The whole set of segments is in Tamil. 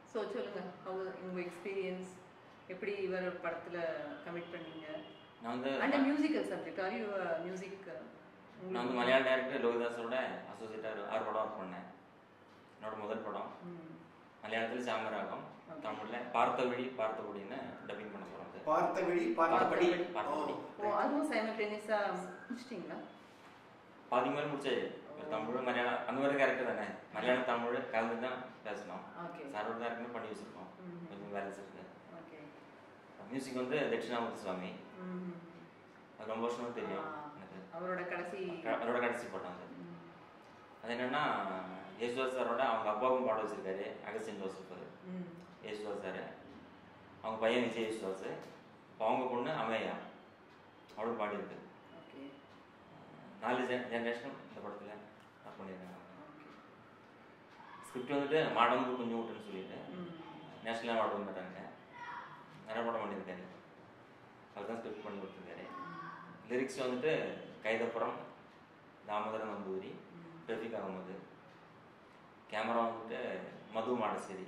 ஸோ சொல்லுங்க அவங்க உங்க எக்ஸ்பீரியன்ஸ் எப்படி இவர் படத்துல கமிட் பண்ணீங்க நான் வந்து and musical subject are you music நான் வந்து மலையாள டேரக்டர் லோகிதாஸோட அசோசியேட்டாக ஆறு படம் ஒர்க் பண்ணேன் என்னோட முதல் படம் மலையாளத்தில் சாமராகம் தமிழில் பார்த்த வழி பார்த்த வழின்னு டப்பிங் பண்ண போகிறோம் அது பார்த்த வழி பார்த்தபடி பார்த்தபடி. ஓ அதுவும் சைமல்டேனியஸா முடிச்சிட்டீங்களா பாதி மேல் முடிச்சாச்சு இப்ப தமிழ் மலையாளம் அந்த மாதிரி கேரக்டர் தானே மலையாளம் தமிழ் கலந்து தான் பேசணும் ஓகே சாரோட கேரக்டர் பண்ணி வச்சிருக்கோம் ம். கொஞ்சம் பேலன்ஸ் இருக்கு ஓகே மியூசிக் வந்து தட்சிணாமூர்த்தி சுவாமி அது ரொம்ப வருஷமா தெரியும் ஆ. எனக்கு அவரோட கடைசி க- அவரோட கடைசி படம் அது அது என்னன்னா யேசுதாஸ் சாரோட அவங்க அப்பாவும் பாட வச்சிருக்காரு அகஸ்டின் ஜோசப் ம் யேசுதாஸ் சார் அவங்க பையன் விஜய் யேசுதாஸ் இப்போ அவங்க பொண்ணு அமேயா அவளும் பாடியிருக்கு ஓகே நாலு ஜென்ரேஷன் இந்த படத்தில் ஒர்க் பண்ணியிருக்காங்க ஸ்கிரிப்ட் வந்துட்டு மாடம்பு குஞ்சு விட்டுன்னு சொல்லிட்டு ம் நேஷனல் அவார்டு வந்துட்டாங்க நிறைய படம் பண்ணியிருக்காரு அவர் தான் ஸ்கிரிப்ட் பண்ணி கொடுத்துருக்காரு லிரிக்ஸ் வந்துட்டு கைதப்புறம் தாமோதரன் நம்பூதிரி ரஃபிக் அகமது கேமரா வந்துட்டு மது மாடசேரி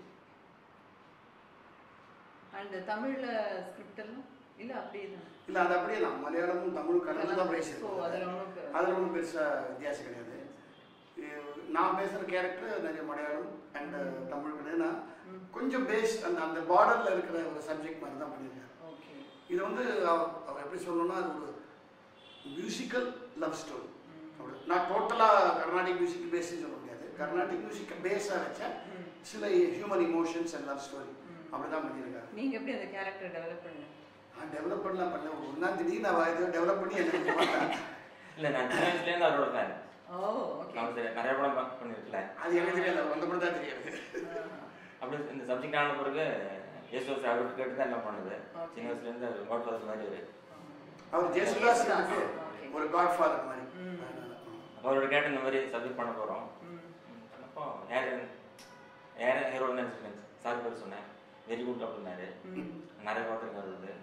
அண்ட் தமிழ்ல ஸ்கிரிப்ட் எல்லாம் இல்ல அப்படியே தான் இல்ல அது அப்படியே தான் மலையாளமும் தமிழும் கலந்து தான் ஸோ பேசியிருக்கோம் அதில் ஒன்றும் அதில் ஒன்றும் பெருசாக வித்தியாசம் கிடையாது இது நான் பேசுகிற கேரக்டர் நிறைய மலையாளம் அண்ட் தமிழ் கிடையாது நான் கொஞ்சம் பேஸ் அந்த அந்த பார்டரில் இருக்கிற ஒரு சப்ஜெக்ட் மாதிரி தான் பண்ணியிருக்கேன் ஓகே இது வந்து அவர் அவர் எப்படி சொல்லணும்னா அது ஒரு மியூசிக்கல் லவ் ஸ்டோரி நான் டோட்டலாக கர்நாடிக் மியூசிக் பேஸ்ன்னு சொல்ல முடியாது கர்நாடிக் மியூசிக்கை பேஸாக வச்ச சில human emotions and love story அப்படி தான் பண்ணியிருக்காரு நீங்க எப்படி அந்த கேரக்டர் டெவலப் பண்ணீங்க நான் டெவலப் பண்ணலாம் பண்ண ஒன்றா திடீர்னு நான் இதை டெவலப் பண்ணி எனக்கு பார்த்தேன் இல்லை நான் சின்ன வயசுலேருந்து அவரோட ஃபேன் ஓ ஓகே அவர் சரி நிறைய படம் பா- பண்ணியிருக்கல அது எனக்கு தெரியாது அந்த படம் தான் தெரியாது அப்படி இந்த சப்ஜெக்ட் ஆன பிறகு யேசுதாஸ் அவர்கிட்ட கேட்டு தான் எல்லாம் பண்ணுது Okay. சின்ன வயசுலேருந்து காட் ஃபாதர் மாதிரி ஒரு அவர் ஜேசுதாஸ் எனக்கு Okay. ஒரு காட் ஃபாதர் மாதிரி ம். அதனால, ம். அப்போ அவரோட கேட்டு இந்த மாதிரி சப்ஜெக்ட் பண்ண போகிறோம் ம் அப்போ யார் யார் ஹீரோன்னு நினச்சிருக்கேன் சார் பேர் சொன்னேன் வெரி குட் அப்படின்னாரு ம் நிறைய பார்த்துருக்காரு அது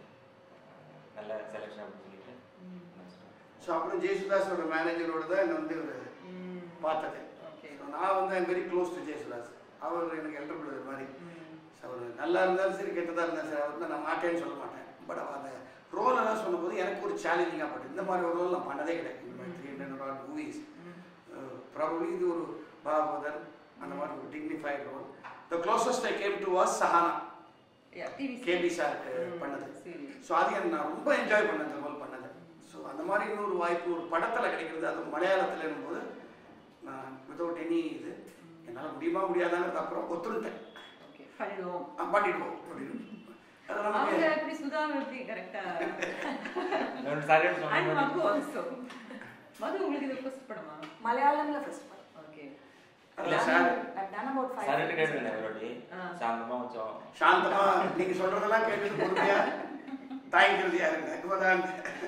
நல்ல செலெக்ஷன் அப்படின்னு சொல்லிட்டு நினைச்சிட்டேன். ஸோ அப்புறம் ஜேசுதாஸோட மேனேஜரோட தான் என்னை வந்து ஒரு ம் பார்த்தது ஓகே So, நான் வந்து I'm very close to Yesudas அவர் எனக்கு எல்டர் பிரதர் மாதிரி ம் So, அவர் நல்லா இருந்தாலும் சரி கெட்டதாக இருந்தாலும் சரி அவர் நான் மாட்டேன்னு சொல்ல மாட்டேன் பட் அந்த ரோல் எல்லாம் சொல்லும்போது எனக்கு ஒரு சேலஞ்சிங்காக பட்டு இந்த மாதிரி ஒரு ரோல் நான் பண்ணதே கிடையாது இந்த மாதிரி three hundred odd movies probably இது ஒரு பாகவதர் அந்த மாதிரி ஒரு dignified role the closest I came to was Sahana yeah TV KB சாருக்கு பண்ணது சரி ஸோ அது எனக்கு நான் ரொம்ப என்ஜாய் பண்ணேன் இந்த ரோல் பண்ணது ஸோ அந்த மாதிரி இன்னொரு வாய்ப்பு ஒரு படத்தில் கிடைக்கிறது அது மலையாளத்தில் போது நான் வித்தவுட் எனி இது என்னால் முடியுமா முடியாதாங்கிறது அப்புறம் ஒத்துருட்டேன் ஓகே பண்ணிடுவோம் ஆ, பண்ணிடுவோம் அப்படின்னு அது அவங்க நமக்கு எப்படி சுதா எப்படி கரெக்டா இன்னொரு சாரி அண்ட் சொன்ன மது ஆல்சோ மது உங்களுக்கு இது ஃபர்ஸ்ட் படமா മലയാളംல ഫസ്റ്റ് ஓகே இல்லை sir I've done about five. சார்கிட்ட கேட்டுருந்தேன் ஒரு வாட்டி ஆ. சாந்தமாக கொஞ்சம் சாந்தமா நீங்க சொல்றதெல்லாம் கேட்டுட்டு பொறுமையா தாங்கிக்கிறதையா இருங்க இப்போதான்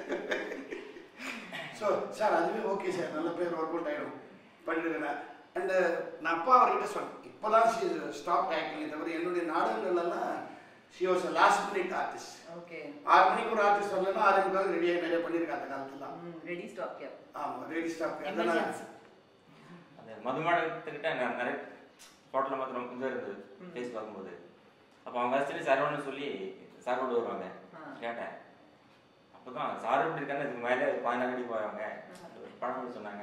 ஸோ சார் அதுவே ஓகே சார் நல்ல பேர் ஒர்க் அவுட் ஆகிடும் பண்ணிடுங்க அண்ட் நான் அப்பா அவர்கிட்ட சொன்னேன் இப்போதான் ஸ்டாப் ஆக்டிங் தவிர என்னுடைய நாடகங்கள்லாம் she was last minute artist okay ஆறு மணிக்கு ஒரு ஆர்டிஸ்ட் வரலன்னா ஆறு மணிக்கு ரெடியாக நிறைய பண்ணியிருக்காங்க அந்த காலத்துலாம் ரெடி ஸ்டாப் யா ஆமாம் ரெடி ஸ்டாப் எமர்ஜென்சி அந்த மதுமாடத்துக்கிட்ட நான் நிறைய ஃபோட்டோவில் மாத்திரம் இது இருந்தது ஃபேஸ் பார்க்கும்போது அப்போ அவங்க ஆக்சுவலி சரவணன் சொல்லி சார் கொண்டு வருவாங்க ஆ. கேட்டேன் அப்போ தான் சார் இப்படி இருக்காங்க இதுக்கு மேலே பதினாறு அடி போவாங்க படம் சொன்னாங்க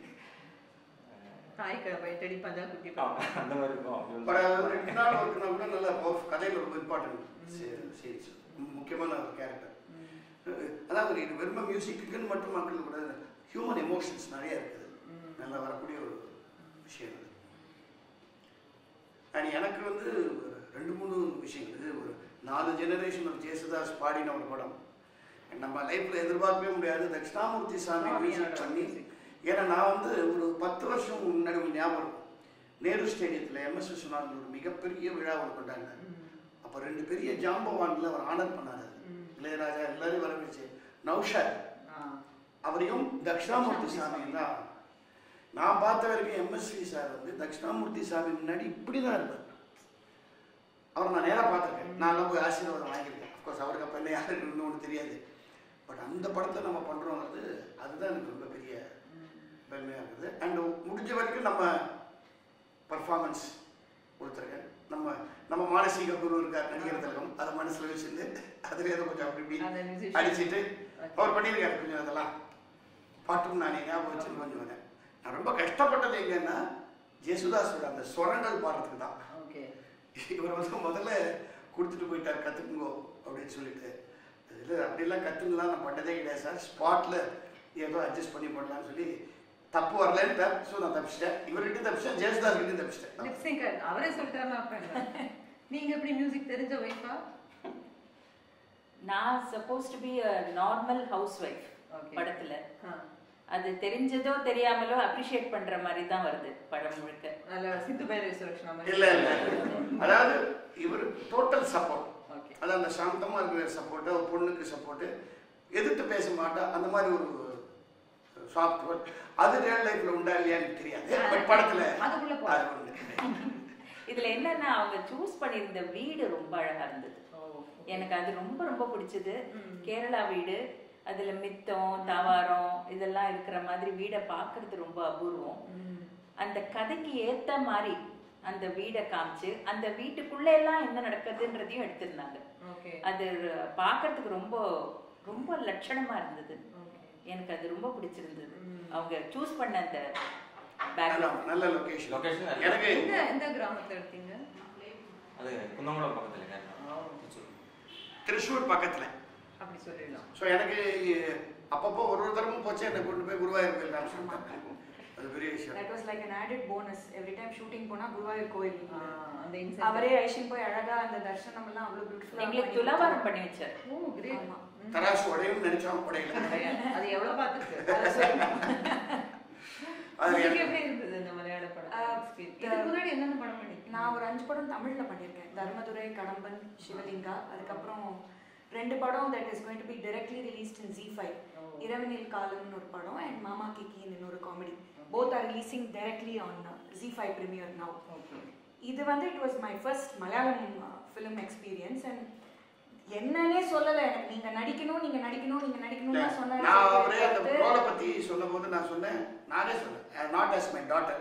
தாய் பயத்தடி பஞ்சா குத்தி ஆ, அந்த மாதிரி இருக்கும் அப்படின்னு பட் அது ஒரு ரெண்டு நாள் ஒர்க்குனா கூட நல்ல powerful. கதையில ரொம்ப இம்பார்ட்டன்ட் சீரிஸ் முக்கியமான ஒரு கேரக்டர் அதாவது இது வெறும் மியூசிக்குன்னு மட்டும் மக்கள் கூட ஹியூமன் எமோஷன்ஸ் நிறைய இருக்குது நல்லா வரக்கூடிய ஒரு விஷயம் அது அண்ட் எனக்கு வந்து ஒரு ரெண்டு மூணு விஷயங்கள் இது ஒரு நாலு ஜெனரேஷன் ஆஃப் ஜேசுதாஸ் பாடின ஒரு படம் நம்ம லைஃப்ல எதிர்பார்க்கவே முடியாது தட்சிணாமூர்த்தி சாமி மியூசிக் பண்ணி ஏன்னா நான் வந்து ஒரு பத்து வருஷம் முன்னாடி ஒரு ஞாபகம் இருக்கும். நேரு ஸ்டேடியத்தில் எம்எஸ் விஸ்வநாதன் ஒரு மிகப்பெரிய விழா ஒன்று கொண்டாங்க அப்போ ரெண்டு பெரிய ஜாம்பவான்ல அவர் ஆனர் பண்ணாரு இளையராஜா எல்லாரையும் வர வச்சு நௌஷாத் அவரையும் தட்சிணாமூர்த்தி சாமி தான் நான் பார்த்த வரைக்கும் எம்எஸ்வி சார் வந்து தட்சிணாமூர்த்தி சாமி முன்னாடி இப்படி தான் இருப்பார் அவரை நான் நேராக பார்த்துருக்கேன் நான் எல்லாம் போய் ஆசீர்வாதம் வாங்கியிருக்கேன் அஃப்கோர்ஸ் அவருக்கு அப்போ என்ன யாருக்கு இன்னும் ஒன்றும் தெரியாது பட் அந்த படத்தை நம்ம பண்ணுறோங்கிறது அதுதான் எனக்கு ரொம்ப பெரிய பெருமையாக இருக்குது அண்ட் முடிஞ்ச வரைக்கும் நம்ம பர்ஃபார்மன்ஸ் கொடுத்துருக்கேன் நம்ம நம்ம மானசீக குரு இருக்கார் நடிகர் திலகம் அதை மனசுல வச்சுட்டு அதுல ஏதோ கொஞ்சம் அப்படி அந்த இப்படி musician. அடிச்சிட்டு அவர் பண்ணியிருக்காரு கொஞ்சம் அதெல்லாம் பாட்டும் நானே ஞாபகம் வச்சு கொஞ்சம் வரேன் நான் ரொம்ப கஷ்டப்பட்டது எங்கன்னா ஜேசுதாஸோட அந்த ஸ்வரங்கள் பாடுறதுக்கு தான் ஓகே இவர் வந்து முதல்ல கொடுத்துட்டு போயிட்டார் கற்றுக்குங்கோ அப்படின்னு சொல்லிட்டு இதில் அப்படிலாம் கற்றுக்கலாம் நான் பண்ணதே கிடையாது சார் ஸ்பாட்டில் ஏதோ அட்ஜஸ்ட் பண்ணி பண்ணலாம்னு சொல்லி தப்பு வரலன்ட்டார் ஸோ நான் தப்பிச்சிட்டேன் இவர்கிட்ட தப்பிச்சிட்டேன் ஜெயசுதாஸ் கிட்டையும் தப்பிச்சிட்டேன் லிப்ஸிங் அவரே சொல்லிட்டாருன்னா அப்புறம் நீங்க எப்படி மியூசிக் தெரிஞ்ச ஒய்ஃபா நான் suppose to be a normal house wife Okay. படத்துல அது தெரிஞ்சதோ தெரியாமலோ அப்ரிஷியேட் பண்ற மாதிரி தான் வருது படம் முழுக்க நல்ல சித்து பைரவி சுரக்ஷனா மாதிரி இல்லை இல்லை அதாவது இவர் டோட்டல் சப்போர்ட் ஓகே அதான் அந்த சாந்தமாக இருக்கிற சப்போர்ட்டு ஒரு பொண்ணுக்கு சப்போர்ட்டு எதிர்த்து பேச மாட்டா அந்த மாதிரி ஒரு சாஃப்ட்வேர் அது ரியல் லைஃப்ல உண்டா இல்லையான்னு தெரியாது பட் படத்துல அதுக்குள்ள போ. அது உண்டு இதுல என்னன்னா அவங்க சூஸ் பண்ணியிருந்த வீடு ரொம்ப அழகா இருந்தது எனக்கு அது ரொம்ப ரொம்ப பிடிச்சது கேரளா வீடு அதுல மித்தம் தவாரம் இதெல்லாம் இருக்கிற மாதிரி வீடை பார்க்கிறது ரொம்ப அபூர்வம் அந்த கதைக்கு ஏத்த மாதிரி அந்த வீடை காமிச்சு அந்த வீட்டுக்குள்ள எல்லாம் என்ன நடக்குதுன்றதையும் எடுத்திருந்தாங்க ஓகே அது பார்க்கிறதுக்கு ரொம்ப ரொம்ப லட்சணமா இருந்தது எனக்கு அது ரொம்ப பிடிச்சிருந்தது அவங்க சூஸ் பண்ண அந்த நல்ல பேக்ரவுண்ட் நல்ல லொகேஷன் Location நல்ல. எனக்கு எந்த எந்த கிராமத்துல எடுத்தீங்க அது குந்தங்குளம் பக்கத்தில் திருச்சூர் பக்கத்துல அப்படி சொல்லிடலாம் ஸோ எனக்கு அப்பப்போ ஒரு ஒரு தரமும் போச்சு என்னை கொண்டு போய் குருவாயூர் கோயில் காமிச்சு விட்டாங்க. அது பெரிய விஷயம் that was like an added bonus every time shooting போனா குருவாயூர் கோயில் ஆ, அந்த இன்சென்ட் அவரே ஐஷன் போய் அழகா அந்த தர்ஷனம் எல்லாம் அவ்வளவு பியூட்டிஃபுல்லா எங்களுக்கு துலாபாரம் பண்ணி வச்சார் ஓ கிரேட் ஆமா. தராசு உடையும் நினைச்சோம் உடையல அது எவ்வளவு பார்த்துருக்கு அது உங்களுக்கு எனக்கு- எப்படி இருந்தது இந்த மலையாள படம் ஆ, experience? இதுக்கு முன்னாடி என்னென்ன படம் பண்ணிருக்கீங்க நான் ஒரு அஞ்சு படம் தமிழ்ல பண்ணியிருக்கேன் தர்மதுரை கடம்பன் சிவலிங்கா அதுக்கப்புறம் ரெண்டு படம் that is going to be directly released in Zee five Oh. இரவனில் காலம்னு ஒரு படம் அண்ட் மாமா கிக்கின்னு இன்னொரு comedy both are releasing directly on Zee five premiere now okay இது வந்து it was my first Malayalam film experience and என்னன்னே சொல்லலை எனக்கு நீங்க நடிக்கணும் நீங்க நடிக்கணும் நீங்க நடிக்கணும்னு தான் சொன்னாரு நான் அவரே அந்த தவிர்த்து- ரோலை பத்தி சொன்னபோது நான் சொன்னேன் நானே சொன்னேன் நாட் as மை டாட்டர்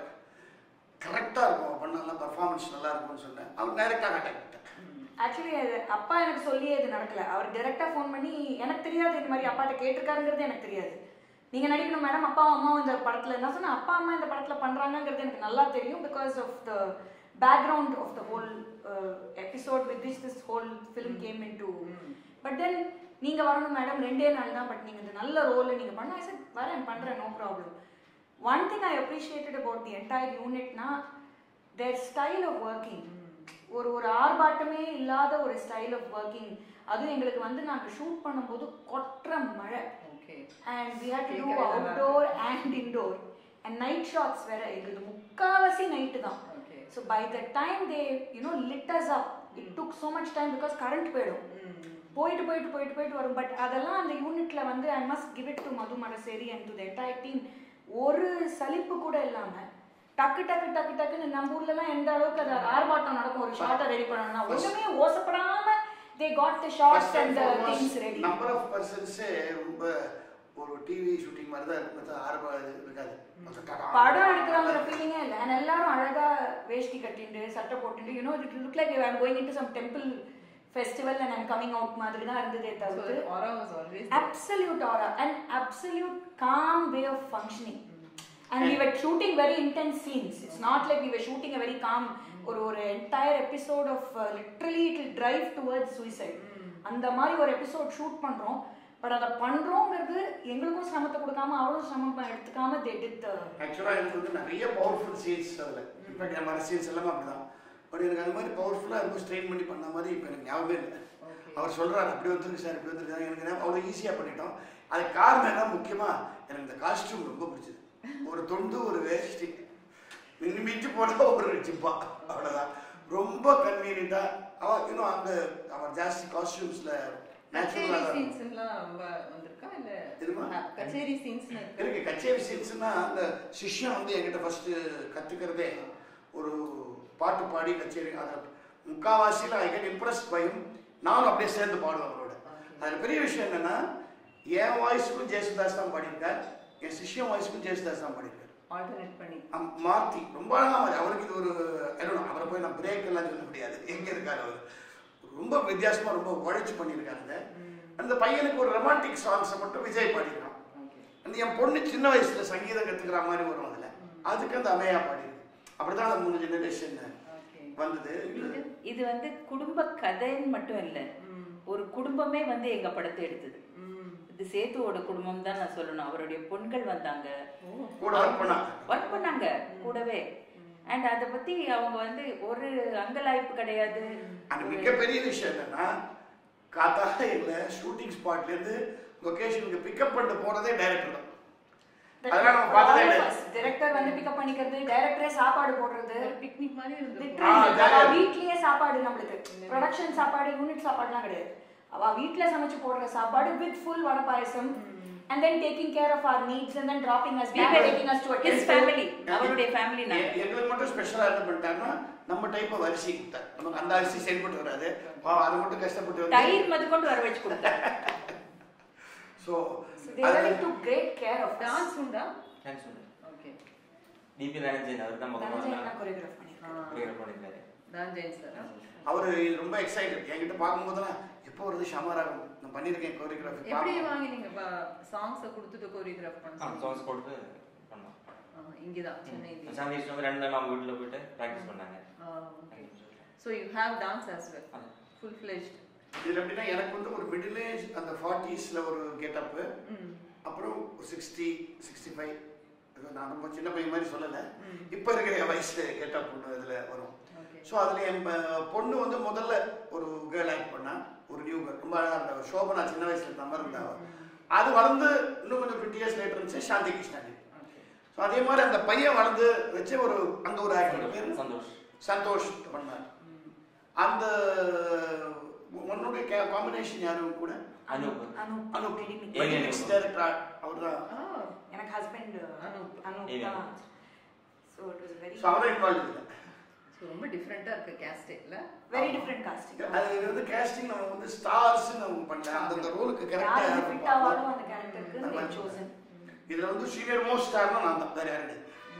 கரெக்டாக இருக்கும் பண்ணலாம் பர்ஃபார்மன்ஸ் நல்லா இருக்கும்னு சொன்னேன் அவர் டைரெக்டாக காட்டாக்ட் ஆக்சுவலி அது அப்பா எனக்கு சொல்லியே இது நடக்கல அவர் டைரக்டா ஃபோன் பண்ணி எனக்கு தெரியாது இந்த மாதிரி அப்பாட்ட கேட்டிருக்காருங்கிறது எனக்கு தெரியாது நீங்க நடிக்கணும் மேடம் அப்பாவும் அம்மாவும் இந்த படத்துல என்ன சொன்னா அப்பா அம்மா இந்த படத்துல பண்றாங்கங்கிறது எனக்கு நல்லா தெரியும் because of the background of the whole episode with this this whole film came in to but then நீங்க வரணும் மேடம் ரெண்டே நாள் தான் பட் நீங்க இந்த நல்ல ரோல் நீங்க பண்ண I said வரேன் பண்றேன் no problem one thing I appreciated about the entire யூனிட்னா தேர் ஸ்டைல் ஆஃப் ஒர்க்கிங் ஒரு ஒரு ஆர்ப்பாட்டமே இல்லாத ஒரு ஸ்டைல் ஆஃப் ஒர்க்கிங் அதுவும் எங்களுக்கு வந்து நாங்கள் ஷூட் பண்ணும்போது கொற்ற மழை okay and we had to do கேட்கவே நல்லா outdoor and indoor and night shots வேற எங்களுக்கு முக்காவாசி நைட்டு தான் okay so by the time they you know lit us up it took so much time because current போயிடும் போயிட்டு போயிட்டு போயிட்டு போயிட்டு வரும் பட் அதெல்லாம் அந்த யூனிட்ல வந்து I must give it to Madhu Marasseri and to the entire team ஒரு சலிப்பு கூட இல்லாம டக்கு டக்கு டக்கு டக்குன்னு நம்ம ஊர்ல எல்லாம் எந்த அளவுக்கு அது ஆர்ப்பாட்டம் நடக்கும் ஒரு ஷார்ட்டை ரெடி பண்ணணும்னா ஒண்ணுமே ஓசப்படாம they got the shots and things ready number of பர்சன்ஸே ரொம்ப ஒரு டிவி ஷூட்டிங் மாதிரி தான் இருக்கும் ஆர்வம் இருக்காது படம் எடுக்கிறாங்கிற ஃபீலிங்கே இல்லை அண்ட் எல்லாரும் அழகா வேஷ்டி கட்டிண்டு சட்டை போட்டுண்டு you know it look like I going in to some temple festival and I'm coming out மாதிரி தான் இருந்ததே So தவிர்த்து the aura was always there. absolute aura and absolute calm way of functioning and we were shooting very intense scenes it's not like we were shooting a very calm ஒரு ஒரு entire episode of uh, literally it will drive towards suicide அந்த மாதிரி ஒரு எபிசோட் ஷூட் பண்றோம் பட் அதை பண்றோங்கிறது எங்களுக்கும் சிரமத்தை கொடுக்காம அவளும் சிரமம் எடுத்துக்காம they did the ஆக்சுவலாக எனக்கு வந்து நிறைய பவர்ஃபுல் சீன்ஸ் அதில் இன்ஃபேக்ட் என் மாதிரி சீன்ஸ் எல்லாமே அப்படிதான் பட் எனக்கு அது மாதிரி பவர்ஃபுல்லாக ரொம்ப ஸ்ட்ரெயின் பண்ணி பண்ண மாதிரி இப்போ எனக்கு ஞாபகமே இல்லை அவர் சொல்றாரு அப்படி வந்துருக்கு சார் இப்படி வந்துருக்கு எனக்கு ஞாபகம் அவ்வளோ ஈஸியாக பண்ணிட்டோம் அது காரணம் என்ன முக்கியமாக எனக்கு இந்த காஸ்டியூம் ரொம்ப பிடிச்சது ஒரு தொண்டு ஒரு வேஷ்டி மிஞ்சி மிஞ்சி போனால் ஒரு ஜிப்பா அவ்வளோதான் ரொம்ப கன்வீனியண்ட்டாக அவன் இன்னும் அங்கே அவன் ஜாஸ்தி காஸ்டியூம்ஸில் கச்சேரி நேச்சுரலாக சீன்ஸ் எல்லாம் ரொம்ப வந்திருக்கா இல்ல எதுமா? ஆ, கச்சேரி சீன்ஸ் இருக்கு கச்சேரி சீன்ஸ்னா அந்த சிஷ்யம் வந்து என்கிட்ட ஃபர்ஸ்ட் கத்துக்கிறதே ஒரு பாட்டு பாடி கச்சேரி அதை முக்காவாசியில் ஐ கெட் இம்ப்ரெஸ் பையும் நானும் அப்படியே சேர்ந்து பாடுவேன் அவரோட அதில் பெரிய விஷயம் என்னன்னா என் வாய்ஸுக்கும் ஜெயசுதாஸ் தான் பாடியிருக்கார் என் சிஷ்யம் வாய்ஸுக்கும் ஜெயசுதாஸ் தான் பாடியிருக்கார் ஆல்டர்னேட் பண்ணி அம்- மாத்தி ரொம்ப அழகா மாதிரி அவருக்கு இது ஒரு என்னோட அவரை போய் நான் பிரேக் எல்லாம் சொல்ல முடியாது எங்க இருக்காரு பண்ணியிருக்காரு அவர் ரொம்ப வித்தியாசமா ரொம்ப உழைச்சு பண்ணியிருக்காருங்க அந்த பையனுக்கு ஒரு ரொமான்டிக் சாங்ஸை மட்டும் விஜய் பாடியிருக்கான் அந்த என் பொண்ணு சின்ன வயசுல சங்கீதம் கத்துக்கிற மாதிரி வரும் அதுல அதுக்கு அந்த அமையா பாடியிருக்கு அப்படிதான் அந்த மூணு ஜெனரேஷன் வந்தது இது வந்து குடும்ப கதைன்னு மட்டும் இல்ல ஒரு குடும்பமே வந்து எங்க படத்தை எடுத்தது இது சேத்துவோட குடும்பம் தான் நான் சொல்லணும் அவருடைய பொண்கள் வந்தாங்க கூட ஒர்க் பண்ணாங்க ஒர்க் பண்ணாங்க கூடவே அண்ட் அதை பத்தி அவங்க வந்து ஒரு அங்கலாய்ப்பு கிடையாது அந்த மிகப்பெரிய விஷயம் என்னன்னா காத்தால இல்ல ஷூட்டிங் ஸ்பாட்ல இருந்து லொகேஷனுக்கு பிக்கப் பண்ணிட்டு போறதே டைரக்டர் தான் அதெல்லாம் நம்ம பார்த்ததே கிடையாது டைரக்டர் வந்து பிக்கப் பண்ணிக்கிறது டைரக்டரே சாப்பாடு போடுறது பிக்னிக் மாதிரி இருந்தது Literally, ஆ, jolly-ஆ அவ இருக்கும். வீட்லயே சாப்பாடு நம்மளுக்கு ப்ரொடக்ஷன் சாப்பாடு யூனிட் சாப்பாடுலாம் கிடையாது அவ வீட்ல சமைச்சு போடுற சாப்பாடு வித் ஃபுல் வடை பாயசம் and then taking care of our needs and then dropping us We back were taking us to a his temple. family அவருடைய ஃபேமிலி நாங்க எ- எங்களுக்கு மட்டும் ஸ்பெஷலா என்ன பண்ணிட்டாருன்னா நம்ம டைப் ஆஃப் அரிசி கொடுத்தாரு நமக்கு அந்த அரிசி செயல்பட்டு வராது பாவம் அது மட்டும் கஷ்டப்பட்டு வந்து தயிர் மது கொண்டு வர வச்சு கொடுத்தாரு so So they really took great care of us. Dance உண்டா தேங்க்ஸ் சொல்லு ஓகே டிபி தனஞ்சயன் அவர் தான் முதல் தனஞ்சயன் முதல்ல தான் choreograph பண்ணிருக்காரு. choreograph பண்ணியிருக்காரு தான் ஜெயின் சார் அவர் ரொம்ப எக்ஸைட்டட் என்கிட்ட பார்க்கும்போதெல்லாம் எப்போ வருது ஷமாராகம் நான் பண்ணியிருக்கேன் எப்படி கோரியோகிராஃபி வாங்கினீங்க சாங்ஸை கொடுத்துட்டு கோரியோகிராஃப் ஆ பண்ண சாங்ஸ் கொடுத்து பண்ணோம் இங்கே தான் சென்னை சாந்தி வந்து ரெண்டு நாள் அவங்க வீட்டில் போயிட்டு ப்ராக்டிஸ் பண்ணாங்க so you have dance as well ஆமா. ஃபுல் ஃப்ளெஜ்ட் இதில் எப்படின்னா எனக்கு வந்து ஒரு மிடில் ஏஜ் அந்த ஃபார்ட்டிஸில் ஒரு கெட்டப்பு அப்புறம் சிக்ஸ்டி சிக்ஸ்டி ஃபைவ் நான் ரொம்ப சின்ன பையன் மாதிரி சொல்லலை இப்போ இருக்கிற என் வயசு கெட்டப் ஒன்று இதில் வரும் ஓகே ஸோ அதில் என் ப- பொண்ணு வந்து முதல்ல ஒரு கேர்ள் ஆக்ட் பண்ணா ஒரு நியூ கேர்ள் ரொம்ப அழகாக இருந்தா சோபனா சின்ன வயசுல இருந்த மாதிரி இருந்தா அவ. அது வளர்ந்து இன்னும் கொஞ்சம் ஃபிஃப்டி இயர்ஸ் லேட்டர் இருந்துச்சு சாந்தி கிருஷ்ணாஜி ஸோ அதே மாதிரி அந்த பையன் வளர்ந்து வச்சு ஒரு அந்த ஒரு ஆக்டர் பேர் சந்தோஷ் சந்தோஷ் பண்ணார் அந்த உன்னுடைய காம்பினேஷன் யாரும் கூட Anoop Anoop Anu really big. Alien Medimix director அவர் தான் எனக்கு ஹஸ்பண்ட் அனூப். அனூப் Alien. தான் so it was very so அவரும் இன்வால்வ் இல்லை ஸோ ரொம்ப டிஃப்ரெண்ட்டாக இருக்கு கேஸ்டே இல்லை வெரி டிஃப்ரெண்ட் காஸ்டிங் அது வந்து கேஸ்டிங் நம்ம வந்து ஸ்டார்ஸ் நம்ம பண்ணல அந்தந்த ரோலுக்கு யார் கரெக்டாக ஃபிட் ஆவாலும் அந்த கேரக்டருக்கு நம்ம they chosen இதுல வந்து சீனியர் மோஸ்ட் ஸ்டார்னா நான் தான் வேற யாரும்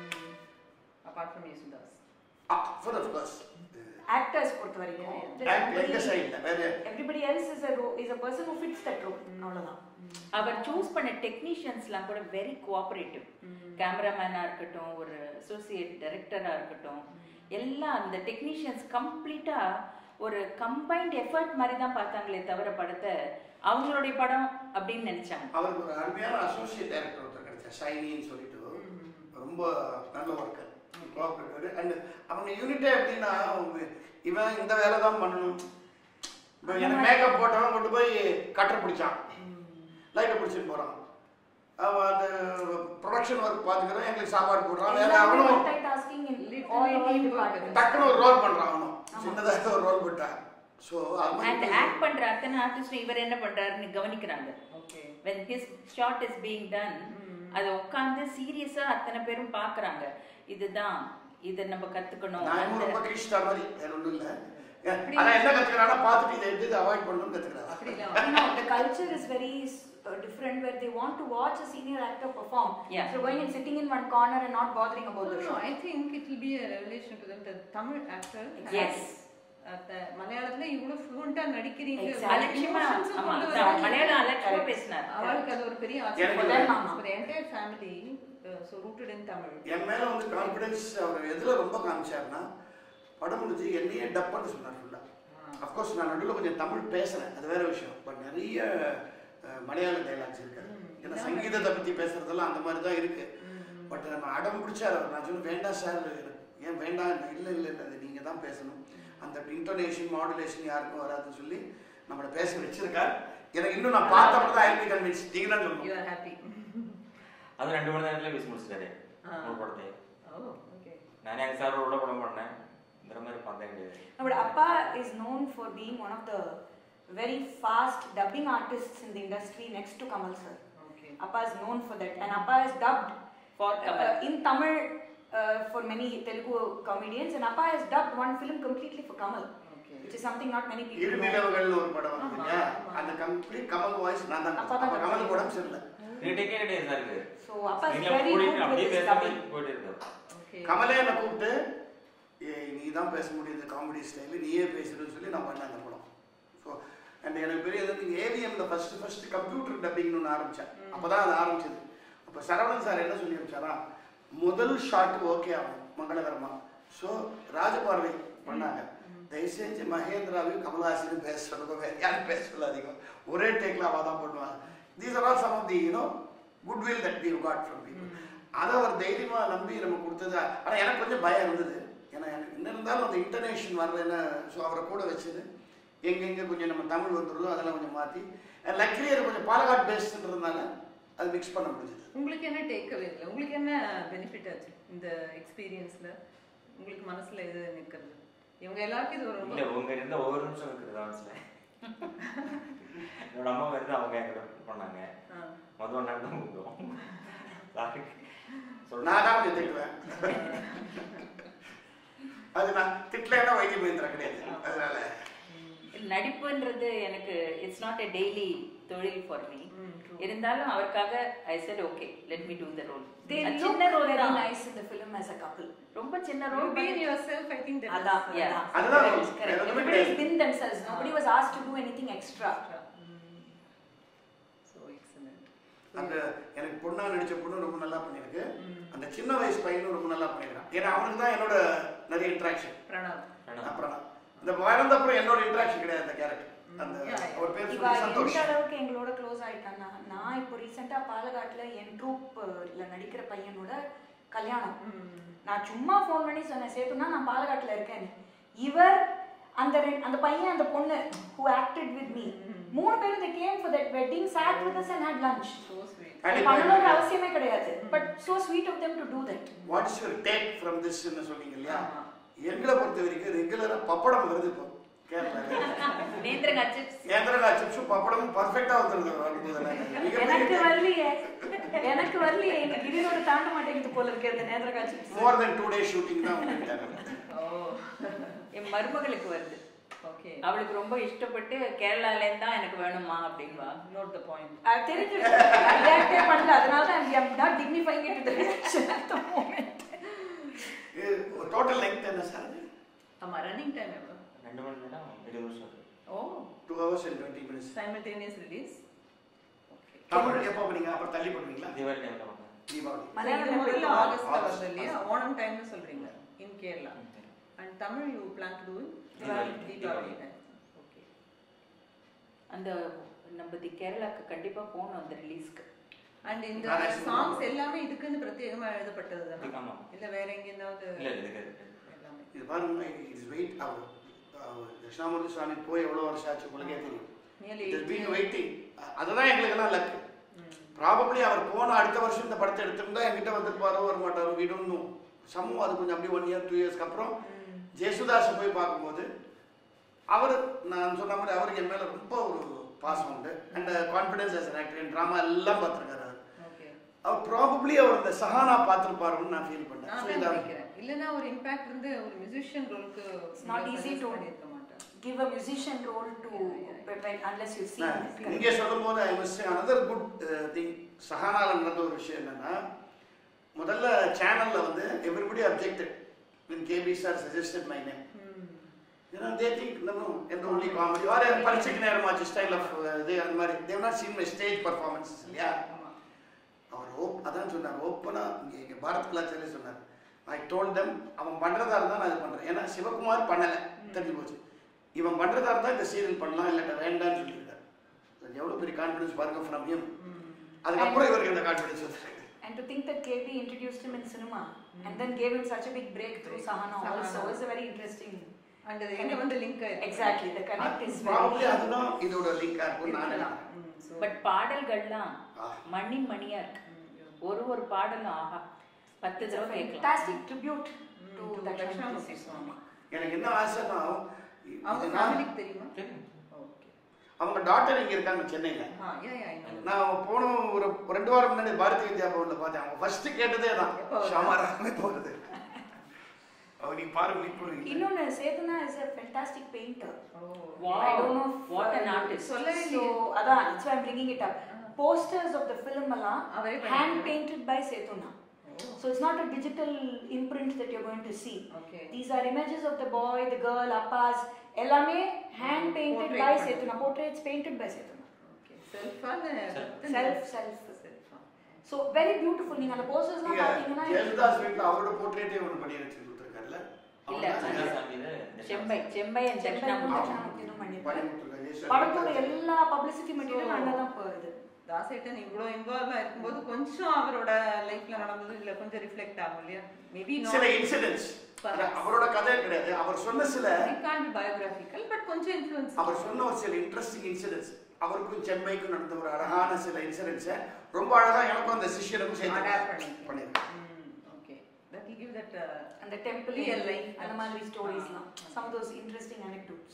apart from Yesudas for of course actors பொறுத்த வரைக்கும் எங்க சைடுல வேற everybody else is a ro- is a person who fits that role அவ்வளவுதான் அவர் சூஸ் பண்ண டெக்னீஷியன்ஸ்லாம் கூட வெரி கோஆபரேட்டிவ் கேமராமேனாக இருக்கட்டும் ஒரு அசோசியேட் டைரக்டராக இருக்கட்டும் எல்லாம் அந்த டெக்னீஷியன்ஸ் கம்ப்ளீட்டாக ஒரு கம்பைன்ட் எஃபர்ட் மாதிரி தான் பார்த்தாங்களே தவிர படத்தை அவங்களுடைய படம் அப்படின்னு நினைச்சாங்க அவருக்கு ஒரு அருமையான அசோசியேட் டைரக்டர் ஒருத்தர் கிடைச்சா ஷைனின்னு சொல்லிட்டு ரொம்ப நல்ல ஒர்க்கர் கோஆபரேட்டர் அண்ட் அவங்க யூனிட்டே எப்படின்னா அவங்க இவன் இந்த வேலை தான் பண்ணணும் இப்போ எனக்கு மேக்கப் போட்டவன் கொண்டு போய் கட்டர் பிடிச்சான் லைட்டை பிடிச்சிட்டு போறான் அவன் அந்த ப்ரொடக்ஷன் ஒர்க் பார்த்துக்கிறோம் எங்களுக்கு சாப்பாடு போடுறான் வேற அவனும் multi tasking in Literally all team work. Departments டக்குன்னு ஒரு ரோல் பண்றான் அவனும் சின்னதாக ஒரு ரோல் போட்டான் ஸோ அது அண்ட் மாதிரி ஆக்ட் பண்ற அத்தனை ஆர்டிஸ்டும் இவர் என்ன பண்றாருன்னு கவனிக்கிறாங்க okay when his shot is being done அதை உட்காந்து சீரியஸா அத்தனை பேரும் பாக்குறாங்க இதுதான் இதை நம்ம கத்துக்கணும் நான் அந்த ரொம்ப கிழிச்சிட்டா மாதிரி வேற ஒன்றும் இல்லை ஆனா என்ன கத்துக்கிறானா பார்த்துட்டு இதை எடுத்து அவாய்ட் பண்ணணும்னு கத்துக்கிறான் அப்படிலாம் you know the culture is very uh, different where they want to watch a senior actor perform Yeah. so going and sitting in one corner and not bothering about No, the no, show I think it will be a revelation to them. The Tamil actor. Yes. அந்த மலையாளத்துல இவ்வளவு ஃப்ளூவெண்டா நடிக்கிறீங்க Exactly. அலட்சியமா Emotions ஆமா கொண்டு அதான் வராங்க. மலையாளம் அலட்சியமா Correct. பேசினார் அவளுக்கு அது ஒரு பெரிய எனக்கு ஆச்சரியம் ஆமா. for the entire family uh, so rooted in Tamil என் மேல வந்து கான்ஃபிடன்ஸ் அவர் எதுல ரொம்ப காமிச்சாருன்னா படம் முடிஞ்சு என்னையே டப்புன்னு சொன்னார் ஃபுல்லா அஃப்கோர்ஸ் நான் நடுவில் கொஞ்சம் தமிழ் பேசுறேன் அது வேற விஷயம் பட் நிறைய அஹ், மலையாள டைலாக்ஸ் இருக்கு ஏன்னா சங்கீதத்தை பத்தி பேசுறதெல்லாம் அந்த மாதிரி தான் இருக்கு பட் நம்ம அடம் பிடிச்சார் அவர் நான் சொன்னேன் வேண்டாம் சார் ஏன் வேண்டாம் இல்லை இல்லை இல்லை அது நீங்க தான் பேசணும் அந்த இன்டோனேஷன் மாடுலேஷன் யாருக்கும் வராதுன்னு சொல்லி நம்மளை பேச வச்சிருக்கார் எனக்கு இன்னும் நான் பார்த்தப்ப தான் ஐபி கன்வின்ஸ் நீங்க தான் you சொல்லணும் are happy அது ரெண்டு மணி நேரத்துல பேசி முடிச்சிட்டாரு ஆ. ஒரு படத்தை oh okay நானே எங்கள் சார் உள்ள படம் பண்ணேன் இந்த மாதிரி பார்த்தேன் கிடையாது No, but Appa is known for being one of the very fast dubbing artists in the industry next to Kamal sir. okay Appa is known for that, and Appa has dubbed For Kamal. uh, in Tamil uh, for many Telugu comedians, and Appa has dubbed one film completely for Kamal, okay which is something not many people இரு know. நிலவுகள்னு ஒரு படம் வந்து ஆமா, இல்லையா ஆமா. அந்த கம்ப்ளீட் கமல் வாய்ஸ் நான் தான் அப்பா தான் அப்ப கமலுக்கு உடம்பு சரியில்லை ரீடேக்கே கிடையாது சாருக்கு So Appa is நீங்க very கூட்டிட்டு good அப்படியே with his பேசாம dubbing. போயிட்டு இருக்காரு okay கமலே என்னை கூப்பிட்டு ஏய் நீ தான் பேச முடியுது காமெடி ஸ்டைலு நீயே பேசுறேன்னு சொல்லி அண்ட் எனக்கு பெரிய இது நீங்கள் ஏவிஎம்ல ஃபர்ஸ்ட் ஃபர்ஸ்ட் கம்ப்யூட்டர் டப்பிங்னு ஒன்று ஆரம்பித்தேன் அப்போ தான் அது ஆரம்பிச்சது அப்போ சரவணன் சார் என்ன சொல்லி வச்சாரா முதல் ஷாட் ஓகே ஆகும் மங்களகரமா ஸோ ராஜபார்வை பண்ணாங்க தயவு செஞ்சு மகேந்திராவையும் கமல்ஹாசனையும் பேச சொல்லுங்க வேற யாரும் பேச சொல்லாதீங்க ஒரே டேக்ல அவள் தான் பண்ணுவாங்க these are all some of the you know good will that we got from people அதை அவர் தைரியமாக நம்பி நம்ம கொடுத்தது ஆனால் எனக்கு கொஞ்சம் பயம் இருந்தது ஏன்னா எனக்கு என்ன இருந்தாலும் அந்த இன்டர்நேஷன் வரலன்னு ஸோ அவரை கூட வச்சது எங்கெங்கே கொஞ்சம் நம்ம தமிழ் வந்துடுதோ அதெல்லாம் கொஞ்சம் மாற்றி லக்லி அது கொஞ்சம் பாலக்காட் பேஸ்டுன்றதுனால அது மிக்ஸ் பண்ண முடிஞ்சது உங்களுக்கு என்ன டேக் அவே இல்லை உங்களுக்கு என்ன பெனிஃபிட் ஆச்சு இந்த எக்ஸ்பீரியன்ஸ்ல உங்களுக்கு மனசுல எது நிற்கிறது இவங்க எல்லாருக்கும் இது ஒரு இல்ல ரொம்ப உங்க இருந்த ஒவ்வொரு நிமிஷம் இருக்குது மனசுல என்னோட அம்மா வந்து அவங்க என்கிட்ட பண்ணாங்க ஆ. மொதல் ஒன்றா தான் கொடுத்தோம் சாரி நான் தான் கொஞ்சம் திட்டுவேன் அது நான் திட்டலைன்னா வைத்தியம் மந்திரா கிடையாது அதனால நடிப்புன்றது எனக்கு இட்ஸ் நாட் எ டெய்லி தொழில் ஃபார் மீ ம், true. இருந்தாலும் அவருக்காக I said okay let me do the role They சின்ன look ரோல் very தான் nice in the film as a couple. ரொம்ப சின்ன You role being yourself, I think that அதான், is, uh, Yeah. அதுதான் Correct, வேற correct. எதுவுமே Everybody's கிடையாது. been themselves. Nobody was asked to do anything extra. Mm. So excellent. அந்த எனக்கு பொண்ணா நடிச்ச பொண்ணு ரொம்ப நல்லா பண்ணியிருக்கு அந்த சின்ன வயசு பையனும் ரொம்ப நல்லா பண்ணியிருக்கான் ஏன்னா அவனுக்கு தான் என்னோட நிறைய இன்ட்ராக்ஷன் பிரணவ் அப்புறம் இந்த வளர்ந்த அப்புறம் என்னோட இன்ட்ராக்ஷன் கிடையாது அந்த கேரக்டர் அந்த Yeah, yeah. அவர் பேர் இவா சொல்லி சந்தோஷ் எந்த அளவுக்கு எங்களோட க்ளோஸ் ஆயிட்டான்னா நான் இப்போ ரீசெண்டா பாலக்காட்டுல என் ட்ரூப்ல நடிக்கிற பையனோட கல்யாணம் நான் சும்மா ஃபோன் பண்ணி சொன்னேன் சேத்துனா நான் பாலக்காட்டுல இருக்கேன் இவர் அந்த ரெண்டு- அந்த பையன் அந்த பொண்ணு who acted with me மூணு பேரும் they came for that wedding sat with us and had lunch So sweet. And பண்ணணுன்ற அவசியமே கிடையாது but so sweet of them to do that what is your take from this சொன்னீங்க இல்லையா ஆமா. எங்களை பொறுத்த வரைக்கும் ரெகுலரா பப்படம் வருது இப்போ கேரளா நேந்திரங்கா சிப்ஸ் ஏந்திரகா சிப்ஸும் பப்படமும் பர்ஃபெக்டா வந்துருது வரும்போது எனக்கு வரலையே எனக்கு வரலையே எங்க கிரியோட தாண்ட மாட்டேங்குது போல இருக்கு அந்த நேந்திர காட்சி more than two days shooting தான் வந்துட்டாங்க Oh. என் மருமகளுக்கு வருது Okay. அவளுக்கு ரொம்ப இஷ்டப்பட்டு கேரளால இருந்தா எனக்கு வேணுமா அப்படின்பா Note the point. அது தெரிஞ்சு ரியாக்டே பண்ணல அதனால தான் I am not dignifying it to reaction at the moment total length என்ன சார் ஆமா ரன்னிங் டைம் எவ்வளோ ரெண்டு மணி நேரம் இருபது நிமிஷம் இருக்கு. Oh two hours and twenty minutes simultaneous release Tamil எப்போ பண்ணீங்க அப்புறம் தள்ளி பண்ணுவீங்களா தீபாவளி டைம்ல பார்த்தேன் தீபாவளி இது முதல்ல மலையாளம் ஆகஸ்ட்ல ஆகஸ்ட், வருது இல்லையா ஓணம் டைம்னு சொல்றீங்க in Kerala and Tamil you plan to do Deepavali. Deepavali time okay அந்த நம்ம தி கேரளாக்கு கண்டிப்பா போகணும் அந்த ரிலீஸ்க்கு அண்ட் இந்த நாராயண சாங்ஸ் எல்லாமே இதுக்குன்னு பிரத்யேகமா எழுதப்பட்டது தானே ஆமா. இல்ல வேற எங்கேயாவது இல்ல இதுக்கு இருக்கு. எல்லாமே இது பாருங்க இட்ஸ் வெயிட் அவர் தட்சிணாமூர்த்தி சுவாமி போய் எவ்வளோ வருஷம் ஆச்சு உங்களுக்கே தெரியும் Nearly it's eight been years. Waiting அதுதான் எங்களுக்கெல்லாம் லக் ப்ராபப்ளி அவர் போன அடுத்த வருஷம் இந்த படத்தை எடுத்திருந்தா என்கிட்ட வந்துருப்பாரோ வர மாட்டாரோ விடுன்னு சமூகம் அது கொஞ்சம் அப்படியே ஒன் இயர் டூ இயர்ஸ்க்கு அப்புறம் ஜெயசுதாஸை போய் பார்க்கும்போது அவர் நான் சொன்ன மாதிரி அவருக்கு என் மேலே ரொம்ப ஒரு பாசம் உண்டு and confidence as actor drama எல்லாம் பார்த்துருக்காரு அவர் ஓகே அவர் ப்ராபப்ளி அவர் இந்த சஹானா பார்த்துருப்பாருன்னு நான் ஃபீல் பண்ணேன் நான் So தான் இந்த- நினைக்கிறேன் இல்லனா ஒரு இம்பாக்ட் இருந்து ஒரு மியூசிஷியன் ரோலுக்கு It's not easy to- பண்ணிருக்க மாட்டேன் give a musician role to when, unless you see நான் it. இங்கே சொல்லும்போது I must another good thing சஹானால நடந்த ஒரு விஷயம் என்னன்னா முதல்ல சேனல்ல வந்து everybody objected when KB sir suggested my name ஏன்னா தே திங்க் நம்ம எந்த ஒன்லி காமெடி ஆர் பரீட்சைக்கு நேரமாச்சு ஸ்டைல் ஆஃப் இது அந்த மாதிரி they've not seen my stage performance இல்லையா அவர் ஓப் அதான் சொன்னார் ஓப்பனாக இங்கே எங்கள் பாரத் கலாச்சாரே சொன்னார் ஐ டோல் தம் அவன் பண்ணுறதா இருந்தால் நான் இது பண்ணுறேன் ஏன்னா சிவகுமார் பண்ணலை தெரிஞ்சு போச்சு இவன் பண்ணுறதா இருந்தால் இந்த சீரியல் பண்ணலாம் இல்லாட்ட வேண்டாம்னு சொல்லியிருக்காரு அது எவ்வளோ பெரிய கான்ஃபிடன்ஸ் பாருங்க ஃப்ரம் ஹிம் அதுக்கப்புறம் இவருக்கு இந்த கான்ஃபிடன்ஸ் வந்துருக்கு And to think that KB introduced him in cinema and then gave him such a big break through Sahana also Sahana. is a very interesting. And அது எங்க வந்து link Exactly, the connect is probably very. அதுதான் இதோட லிங்காக இருக்கும்னு நான் நினைக்கிறேன் பட் பாடல்கள்லாம் ஆ. மணி மணியா இருக்கு ஒரு ஒரு பாடலும் ஆஹா பத்து It's a தடவை கேட்கலாம் fantastic tribute to to Dakshinamurti Dakshinamurthy Swami. எனக்கு என்ன ஆசைன்னா அவங்க இது நான் ஃபேமிலிக்கு தெரியுமா தெரியும். ஓகே அவங்க டாக்டர் இங்கே இருக்காங்க சென்னையில் ஆ யா யா ஐ நோ நான் போன ஒரு ஒரு ரெண்டு வாரம் முன்னாடி பாரதி வித்யா பவன்ல பார்த்தேன் அவங்க ஃபர்ஸ்ட் கேட்டதே தான் எப்போ வருது? ஷாமாராமே போகிறது அவங்க நீ பாருங்க இப்போ இன்னொன்னு சேதுனா is a fantastic painter. Wow. I don't know if, What an uh, artist. சொல்லவே So, அதான் that's why I'm bringing it up. Posters of the film எல்லாம் அவரே hand painted by Setuna. So it's not a digital imprint that you're going to see. Okay. These are images of the boy, the girl, appas, எல்லாமே hand painted Portrait by பண்ணி. Setuna. Portraits painted by Setuna. Okay செல்ஃபான Self, self. செல்ஃபா So very beautiful. நீங்க அந்த போஸ்டர்ஸ்லாம் நீங்க பாத்தீங்கன்னா ஜெயசுதாஸ் வீட்டில் அவரோட போர்ட்ரேட்டே ஒன்று பண்ணி வச்சு கொடுத்துருக்காருல்ல இல்ல. செம்பை செம்பை and செம்பை தட்சிணாமூர்த்தி. தட்சிணாமூர்த்தியும் பண்ணி பண்ணிருக்காரு. கொடுத்துருக்காரு படத்தோட எல்லா பப்ளிசிட்டி மெட்டீரியலும் அங்கே தான் போகுது தாசேட்டன் இவ்வளோ இன்வால்வ் இருக்கும்போது கொஞ்சம் அவரோட லைஃப்ல நடந்தது இல்ல கொஞ்சம் ரிஃப்ளெக்ட் ஆகும் இல்லையா மேபி சில இன்சிடென்ட்ஸ் அவரோட கதை கிடையாது அவர் சொன்ன சில கான் பயோகிராஃபிக்கல் பட் கொஞ்சம் இன்ஃப்ளூயன்ஸ் அவர் சொன்ன ஒரு சில இன்ட்ரெஸ்டிங் இன்சிடென்ட்ஸ் அவருக்கும் செம்மைக்கும் நடந்த ஒரு அழகான சில இன்சிடென்ட்ஸை ரொம்ப அழகா எனக்கும் அந்த சிஷியனுக்கும் Adapt சேர்த்து பண்ணி. பண்ணியிருக்கேன் okay that will give that அந்த டெம்பிள் Real life. அந்த மாதிரி ஸ்டோரிஸ்லாம் some of those interesting anecdotes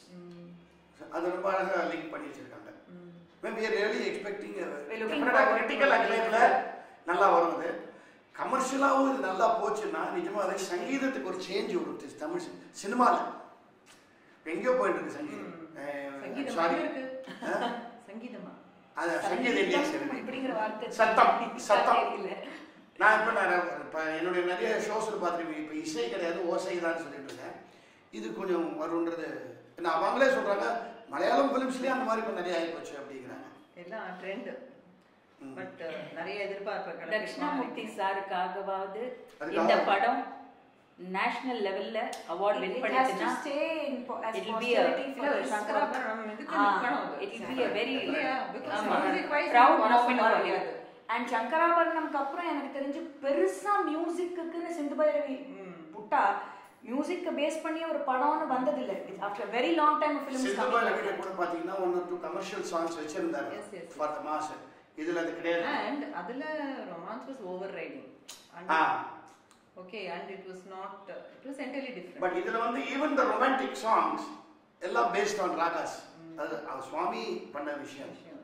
அது ரொம்ப அழகா லிங்க் பண்ணி வச்சிருக்காங்க ma'am we are really expecting We're looking டெஃபினட்டா forward to கிரிட்டிக்கல் it. அக்ளைம்ல நல்லா வரும் அது கமர்ஷியலாகவும் இது நல்லா போச்சுன்னா நிஜமாவே சங்கீதத்துக்கு ஒரு சேஞ்ச் வரும் தி- தமிழ் சினிமாவில் எங்கேயோ போயிட்டு இருக்கு சங்கீதம் சங்கீதம் சாரி இருக்கு சங்கீதமா அது சங்கீதம் இல்லையா சரி இப்படிங்கிற வார்த்தை சத்தம் சத்தம் இல்ல நான் இப்போ நான் இப்போ என்னுடைய நிறைய ஷோஸில் பார்த்துருக்கேன் இப்போ இசை கிடையாது ஓசை தான் சொல்லிட்டு இருக்கேன் இது கொஞ்சம் வருன்றது நான் அவங்களே சொல்கிறாங்க மலையாளம் ஃபிலிம்ஸ்லேயே அந்த மாதிரி இப்போ நிறைய ஆகிப்போச்சு அப்படிங்கிறாங்க எல்லாம் ட்ரெண்ட் ம். பட் நிறைய எதிர்பார்ப்பு தட்சிணாமூர்த்தி சாருக்காகவாவது அதுக்காக- இந்த படம் நேஷனல் லெவல்ல award win It has to பண்ணிச்சுன்னா stay in po- as It will be a- posterity for இல்ல this சங்கராபரணம் இதுக்கு Ah, நிக்கணும் அது. it will be a very இல்லையா? Because ஆமா. music wise proud நம்ம moment பண்ண for you. முடியாது. அண்ட் சங்கராபரணம்க்கு அப்புறம் எனக்கு தெரிஞ்சு பெருசா மியூசிக்குன்னு சிந்து பைரவி புட்டா மியூசிக்கை பேஸ் பண்ணி ஒரு படம்னு வந்ததில்லை after very long time films சிந்துபால வீடியோ கூட பார்த்தீங்கன்னா ஒன் டூ கமர்ஷியல் சாங்ஸ் வச்சிருந்தாரு Yes, yes, yes. For the mass இதில் அது கிடையாது And அதுல romance was overriding. And- ah Okay, and it was not, uh, it was entirely different. But இதில் வந்து ஈவன் த ரொமான்டிக் சாங்ஸ் எல்லாம் பேஸ்ட் ஆன் ராகாஸ் அது அவர் சுவாமி பண்ண விஷயம் விஷயம்.